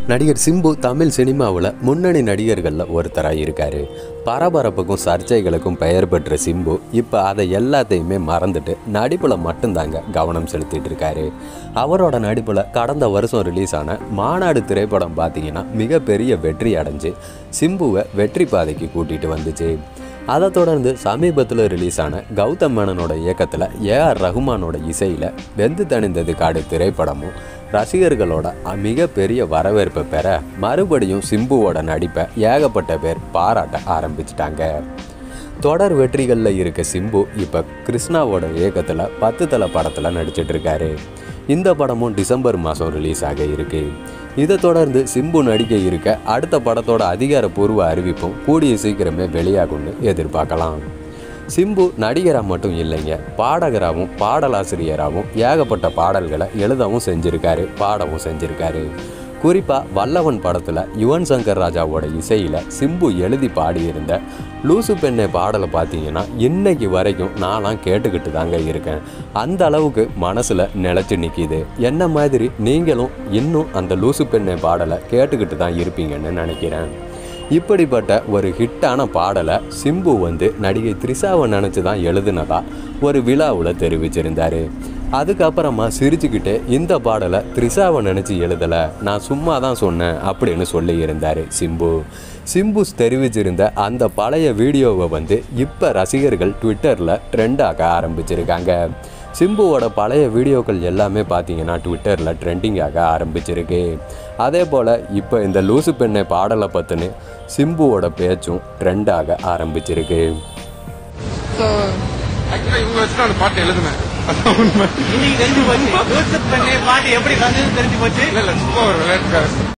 நடிகர் சிம்பு தமிழ் சினிமாவில் முன்னணி நடிகர்களில் ஒருத்தராக இருக்கார் பரபரப்புக்கும் சர்ச்சைகளுக்கும் பெயர் பெற்ற சிம்பு இப்போ அதை எல்லாத்தையுமே மறந்துட்டு நடிப்பில் மட்டும்தாங்க கவனம் செலுத்திட்டு இருக்காரு அவரோட நடிப்பில் கடந்த வருஷம் ரிலீஸ் ஆன மாநாடு திரைப்படம் பார்த்தீங்கன்னா மிகப்பெரிய வெற்றி அடைஞ்சு சிம்புவை வெற்றி பாதைக்கு கூட்டிகிட்டு வந்துச்சு அதை தொடர்ந்து சமீபத்தில் ரிலீஸ் ஆன கௌதம் மேனனோட இயக்கத்தில் ஏஆர் ரகுமானோட இசையில் வெந்து தணிந்தது காடு திரைப்படமும் ரசிகர்களோட மிகப்பெரிய வரவேற்பை பெற மறுபடியும் சிம்புவோட நடிப்பை ஏகப்பட்ட பேர் பாராட்ட ஆரம்பிச்சிட்டாங்க தொடர் வெற்றிகளில் இருக்க சிம்பு இப்போ கிருஷ்ணாவோட இயக்கத்தில் பத்து தலை படத்தில் நடிச்சிட்டு இருக்காரு இந்த படமும் டிசம்பர் மாதம் ரிலீஸ் ஆக இருக்கு இதை தொடர்ந்து சிம்பு நடிக்க இருக்க அடுத்த படத்தோட அதிகாரப்பூர்வ அறிவிப்பும் கூடிய சீக்கிரமே வெளியாகும்னு எதிர்பார்க்கலாம் சிம்பு நடிகராக மட்டும் இல்லைங்க பாடகராகவும் பாடலாசிரியராகவும் ஏகப்பட்ட பாடல்களை எழுதவும் செஞ்சிருக்காரு பாடவும் செஞ்சிருக்காரு குறிப்பாக வல்லவன் படத்தில் யுவன் சங்கர் ராஜாவோட இசையில் சிம்பு எழுதி பாடியிருந்த லூசு பெண்ணை பாடலை பார்த்தீங்கன்னா இன்னைக்கு வரைக்கும் நான்லாம் கேட்டுக்கிட்டு தாங்க இருக்கேன் அந்த அளவுக்கு மனசில் நிலச்சி நிற்கிது என்ன மாதிரி நீங்களும் இன்னும் அந்த லூசு பெண்ணை பாடலை கேட்டுக்கிட்டு தான் இருப்பீங்கன்னு நினைக்கிறேன் இப்படிப்பட்ட ஒரு ஹிட்டான பாடலை சிம்பு வந்து நடிகை த்ரிஷாவை நினச்சி தான் எழுதுனதா ஒரு விழாவில் தெரிவிச்சிருந்தாரு அதுக்கப்புறமா சிரிச்சுக்கிட்டே இந்த பாடலை த்ரிஷாவை நினச்சி எழுதலை நான் சும்மா தான் சொன்னேன் அப்படின்னு சொல்லி இருந்தார் சிம்பு சிம்பு தெரிவிச்சிருந்த அந்த பழைய வீடியோவை வந்து இப்போ ரசிகர்கள் ட்விட்டரில் ட்ரெண்டாக ஆரம்பிச்சிருக்காங்க சிம்புவோட பழைய வீடியோக்கள் எல்லாமே பார்த்தீங்கன்னா ட்விட்டரில் ட்ரெண்டிங் ஆக ஆரம்பிச்சிருக்கு அதே போல் இப்போ இந்த லூசு பெண்ணை பாடலை பற்றின சிம்புவோட பேச்சும் ட்ரெண்டாக ஆரம்பிச்சிருக்கு ஸோ ஆக்சுவலாக இவங்க வச்சு அந்த பாட்டு எழுதுனேன் அதான் உண்மை இன்னைக்கு தெரிஞ்சு போச்சு யோசிப் பண்ணி பாட்டு எப்படி வந்ததுன்னு தெரிஞ்சு போச்சு இல்லை இல்லை சும்மா ஒரு விளையாட்டுக்காக